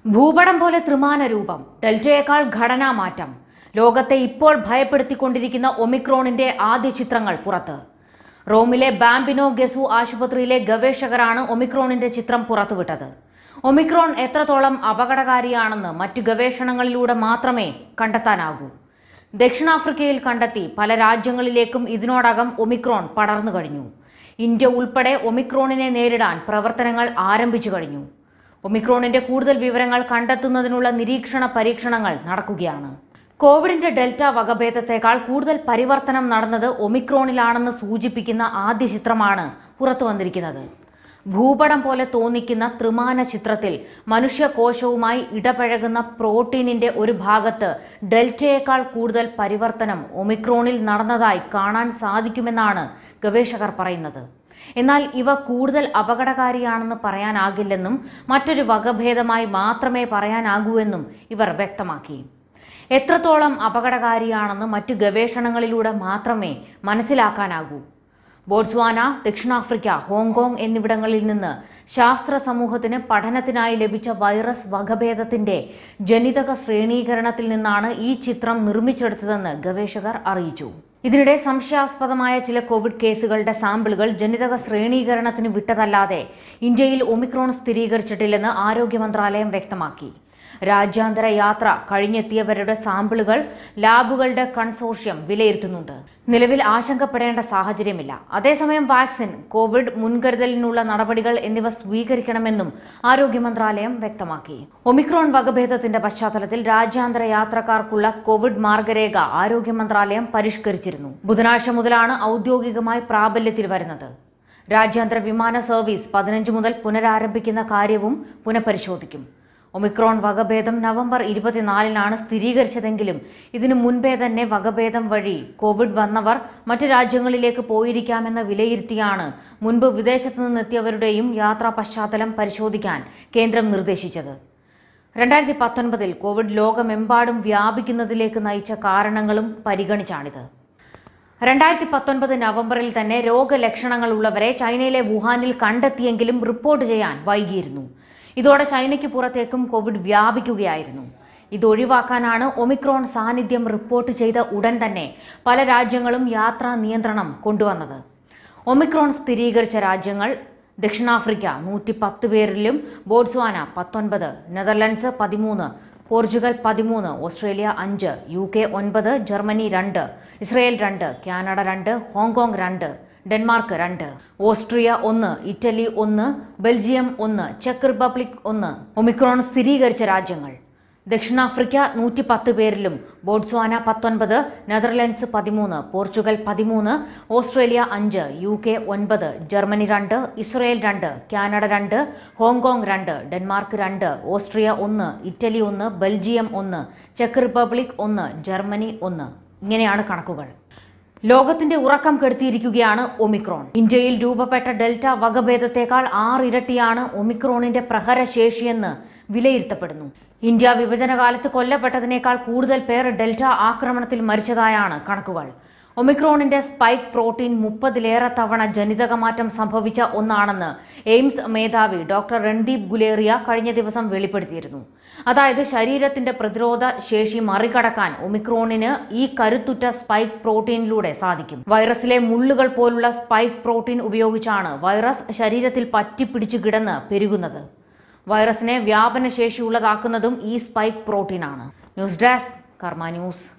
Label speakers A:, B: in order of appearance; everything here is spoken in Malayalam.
A: ഭൂപടം പോലെ ത്രിമാന രൂപം ഡെൽറ്റയേക്കാൾ ഘടനാമാറ്റം ലോകത്തെ ഇപ്പോൾ ഭയപ്പെടുത്തിക്കൊണ്ടിരിക്കുന്ന ഒമിക്രോണിന്റെ ആദ്യ ചിത്രങ്ങൾ പുറത്ത് റോമിലെ ബാംബിനോ ഗെസു ആശുപത്രിയിലെ ഗവേഷകരാണ് ഒമിക്രോണിന്റെ ചിത്രം പുറത്തുവിട്ടത് ഒമിക്രോൺ എത്രത്തോളം അപകടകാരിയാണെന്ന് മറ്റു ഗവേഷണങ്ങളിലൂടെ മാത്രമേ കണ്ടെത്താനാകൂ ദക്ഷിണാഫ്രിക്കയിൽ കണ്ടെത്തി പല രാജ്യങ്ങളിലേക്കും ഇതിനോടകം ഒമിക്രോൺ പടർന്നു കഴിഞ്ഞു ഇന്ത്യ ഉൾപ്പെടെ ഒമിക്രോണിനെ നേരിടാൻ പ്രവർത്തനങ്ങൾ ആരംഭിച്ചു കഴിഞ്ഞു ഒമിക്രോണിന്റെ കൂടുതൽ വിവരങ്ങൾ കണ്ടെത്തുന്നതിനുള്ള നിരീക്ഷണ പരീക്ഷണങ്ങൾ നടക്കുകയാണ് കോവിഡിന്റെ ഡെൽറ്റ വകഭേദത്തെക്കാൾ കൂടുതൽ പരിവർത്തനം നടന്നത് ഒമിക്രോണിലാണെന്ന് സൂചിപ്പിക്കുന്ന ആദ്യ ചിത്രമാണ് പുറത്തു വന്നിരിക്കുന്നത് ഭൂപടം പോലെ തോന്നിക്കുന്ന ത്രിമാന ചിത്രത്തിൽ മനുഷ്യകോശവുമായി ഇടപഴകുന്ന പ്രോട്ടീനിന്റെ ഒരു ഭാഗത്ത് ഡെൽറ്റയേക്കാൾ കൂടുതൽ പരിവർത്തനം ഒമിക്രോണിൽ നടന്നതായി കാണാൻ സാധിക്കുമെന്നാണ് ഗവേഷകർ പറയുന്നത് എന്നാൽ ഇവ കൂടുതൽ അപകടകാരിയാണെന്ന് പറയാനാകില്ലെന്നും മറ്റൊരു വകഭേദമായി മാത്രമേ പറയാനാകൂ എന്നും ഇവർ വ്യക്തമാക്കി എത്രത്തോളം അപകടകാരിയാണെന്ന് മറ്റു ഗവേഷണങ്ങളിലൂടെ മാത്രമേ മനസ്സിലാക്കാനാകൂ ബോട്സ്വാന ദക്ഷിണാഫ്രിക്ക ഹോങ്കോങ് എന്നിവിടങ്ങളിൽ നിന്ന് ശാസ്ത്ര സമൂഹത്തിന് പഠനത്തിനായി ലഭിച്ച വൈറസ് വകഭേദത്തിന്റെ ജനിതക ശ്രേണീകരണത്തിൽ നിന്നാണ് ഈ ചിത്രം നിർമ്മിച്ചെടുത്തതെന്ന് ഗവേഷകർ അറിയിച്ചു ഇതിനിടെ സംശയാസ്പദമായ ചില കോവിഡ് കേസുകളുടെ സാമ്പിളുകൾ ജനിതക ശ്രേണീകരണത്തിന് വിട്ടതല്ലാതെ ഇന്ത്യയിൽ ഒമിക്രോൺ സ്ഥിരീകരിച്ചിട്ടില്ലെന്ന് ആരോഗ്യ മന്ത്രാലയം വ്യക്തമാക്കി രാജ്യാന്തര യാത്ര കഴിഞ്ഞെത്തിയവരുടെ സാമ്പിളുകൾ ലാബുകളുടെ കൺസോർഷ്യം വിലയിരുത്തുന്നുണ്ട് നിലവിൽ ആശങ്കപ്പെടേണ്ട സാഹചര്യമില്ല അതേസമയം വാക്സിൻ കോവിഡ് മുൻകരുതലിനുള്ള നടപടികൾ എന്നിവ സ്വീകരിക്കണമെന്നും ആരോഗ്യ മന്ത്രാലയം വ്യക്തമാക്കി ഒമിക്രോൺ വകഭേദത്തിന്റെ പശ്ചാത്തലത്തിൽ രാജ്യാന്തര യാത്രക്കാർക്കുള്ള കോവിഡ് മാർഗരേഖ ആരോഗ്യ മന്ത്രാലയം പരിഷ്കരിച്ചിരുന്നു ബുധനാഴ്ച മുതലാണ് ഔദ്യോഗികമായി പ്രാബല്യത്തിൽ വരുന്നത് രാജ്യാന്തര വിമാന സർവീസ് പതിനഞ്ച് മുതൽ പുനരാരംഭിക്കുന്ന കാര്യവും പുനഃപരിശോധിക്കും ഒമിക്രോൺ വകഭേദം നവംബർ ഇരുപത്തിനാലിനാണ് സ്ഥിരീകരിച്ചതെങ്കിലും ഇതിനു മുൻപേ തന്നെ വകഭേദം വഴി കോവിഡ് വന്നവർ മറ്റ് രാജ്യങ്ങളിലേക്ക് പോയിരിക്കാമെന്ന് വിലയിരുത്തിയാണ് മുൻപ് വിദേശത്തു നിന്നെത്തിയവരുടെയും യാത്രാ പശ്ചാത്തലം പരിശോധിക്കാൻ കേന്ദ്രം നിർദ്ദേശിച്ചത് രണ്ടായിരത്തി പത്തൊൻപതിൽ കോവിഡ് ലോകമെമ്പാടും വ്യാപിക്കുന്നതിലേക്ക് നയിച്ച കാരണങ്ങളും പരിഗണിച്ചാണിത് രണ്ടായിരത്തി പത്തൊൻപത് നവംബറിൽ തന്നെ രോഗലക്ഷണങ്ങൾ ഉള്ളവരെ ചൈനയിലെ വുഹാനിൽ കണ്ടെത്തിയെങ്കിലും റിപ്പോർട്ട് ചെയ്യാൻ വൈകിയിരുന്നു ഇതോടെ ചൈനയ്ക്ക് പുറത്തേക്കും കോവിഡ് വ്യാപിക്കുകയായിരുന്നു ഇതൊഴിവാക്കാനാണ് ഒമിക്രോൺ സാന്നിധ്യം റിപ്പോർട്ട് ചെയ്ത ഉടൻ തന്നെ പല രാജ്യങ്ങളും യാത്രാ നിയന്ത്രണം കൊണ്ടുവന്നത് ഒമിക്രോൺ സ്ഥിരീകരിച്ച രാജ്യങ്ങൾ ദക്ഷിണാഫ്രിക്ക നൂറ്റി പത്ത് പേരിലും ബോട്സ്വാന പത്തൊൻപത് നെതർലൻഡ്സ് പതിമൂന്ന് പോർച്ചുഗൽ പതിമൂന്ന് ഓസ്ട്രേലിയ അഞ്ച് യു കെ ഒൻപത് ജർമ്മനി രണ്ട് ഇസ്രയേൽ രണ്ട് കാനഡ രണ്ട് ഹോങ്കോങ് രണ്ട് ഡെൻമാർക്ക് രണ്ട് ഓസ്ട്രിയ ഒന്ന് ഇറ്റലി ഒന്ന് ബെൽജിയം ഒന്ന് ചെക്ക് റിപ്പബ്ലിക് ഒന്ന് ഒമിക്രോൺ സ്ഥിരീകരിച്ച രാജ്യങ്ങൾ ദക്ഷിണാഫ്രിക്ക നൂറ്റി പത്ത് പേരിലും ബോട്സ്വാന പത്തൊൻപത് നെതർലൻഡ്സ് പതിമൂന്ന് പോർച്ചുഗൽ പതിമൂന്ന് ഓസ്ട്രേലിയ അഞ്ച് യു കെ ഒൻപത് ജർമ്മനി രണ്ട് ഇസ്രയേൽ രണ്ട് കാനഡ രണ്ട് ഹോങ്കോങ് രണ്ട് ഡെൻമാർക്ക് രണ്ട് ഓസ്ട്രിയ ഒന്ന് ഇറ്റലി ഒന്ന് ബെൽജിയം ഒന്ന് ചെക്ക് റിപ്പബ്ലിക് ഒന്ന് ജർമ്മനി ഒന്ന് ഇങ്ങനെയാണ് കണക്കുകൾ ലോകത്തിന്റെ ഉറക്കം കെടുത്തിയിരിക്കുകയാണ് ഒമിക്രോൺ ഇന്ത്യയിൽ രൂപപ്പെട്ട ഡെൽറ്റ വകഭേദത്തെക്കാൾ ആറിരട്ടിയാണ് ഒമിക്രോണിന്റെ പ്രഹരശേഷിയെന്ന് വിലയിരുത്തപ്പെടുന്നു ഇന്ത്യ വിഭജനകാലത്ത് കൊല്ലപ്പെട്ടതിനേക്കാൾ കൂടുതൽ പേർ ഡെൽറ്റ ആക്രമണത്തിൽ മരിച്ചതായാണ് കണക്കുകൾ ഒമിക്രോണിന്റെ സ്പൈക്ക് പ്രോട്ടീൻ മുപ്പതിലേറെ തവണ ജനിതകമാറ്റം സംഭവിച്ച ഒന്നാണെന്ന് എയിംസ് മേധാവി ഡോക്ടർ രൺദീപ് ഗുലേറിയ കഴിഞ്ഞ ദിവസം വെളിപ്പെടുത്തിയിരുന്നു അതായത് ശരീരത്തിന്റെ പ്രതിരോധ ശേഷി മറികടക്കാൻ ഒമിക്രോണിന് ഈ കരുത്തുറ്റ സ്പൈക്ക് പ്രോട്ടീനിലൂടെ സാധിക്കും വൈറസിലെ മുള്ളുകൾ പോലുള്ള സ്പൈക്ക് പ്രോട്ടീൻ ഉപയോഗിച്ചാണ് വൈറസ് ശരീരത്തിൽ പറ്റിപ്പിടിച്ചു കിടന്ന് പെരുകുന്നത് വൈറസിനെ വ്യാപനശേഷിയുള്ളതാക്കുന്നതും ഈ സ്പൈക്ക് പ്രോട്ടീനാണ് ന്യൂസ് ഡെസ്ക് കർമ്മ ന്യൂസ്